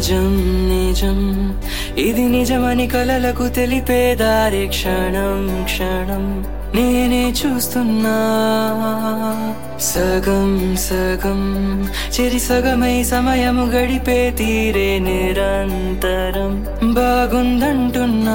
నిజం నిజం ఇది నిజమని కలలకు తెలిపేదారి క్షణం క్షణం నేనే చూస్తున్నా సగం సగం చెరి సగమై సమయము గడిపే తీరే నిరంతరం బాగుందంటున్నా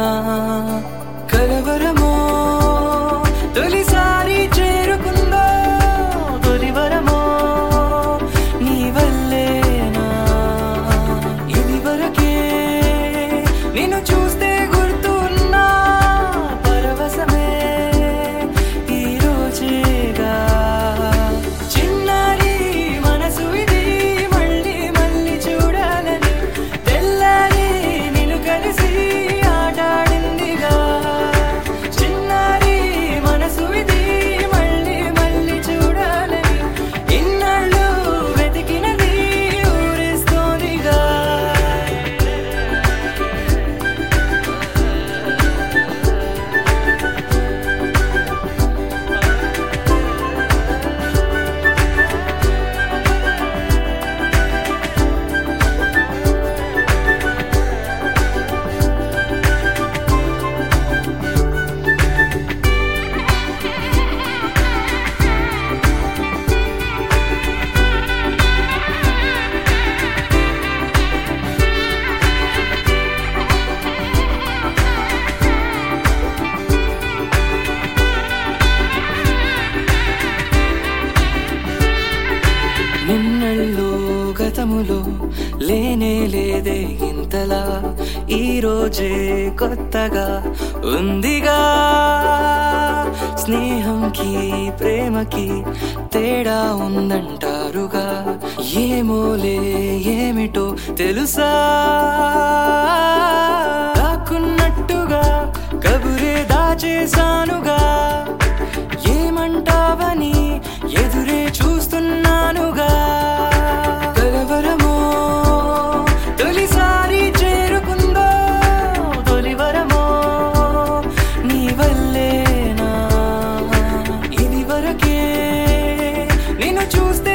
కలవరమో తొలిసారి చేరుకుందో తొలివరమో నీ వల్లేనా ఇది వరకే నిన్ను చూస్తే గుర్తున్నా పరవశమే ఈ రోజేగా చిన్నారి మనసు ఇది మళ్ళీ మళ్ళీ చూడాలని తెల్లారి నిన్ను కలిసి ఆటాడిందిగా చిన్నారి మనసు ఇది మళ్ళీ మళ్ళీ చూడాలని ఇన్నాళ్ళు వెతికినది ఊరిస్తోందిగా నిన్నల్లో గతములో లేనే లేదే ఇంతలా ఈ రోజే కొత్తగా ఉందిగా స్నేహంకి ప్రేమకి తేడా ఉందంటారుగా ఏమోలే ఏమిటో తెలుసా దాక్కున్నట్టుగా కబురే దాచేసానుగా ఏమంటావని ఎదురే చూస్తున్నానుగా కలవరమో తొలిసారి చేరుకుందో తొలివరమో నీ వల్లేనా ఇది వరకే నిన్ను చూస్తే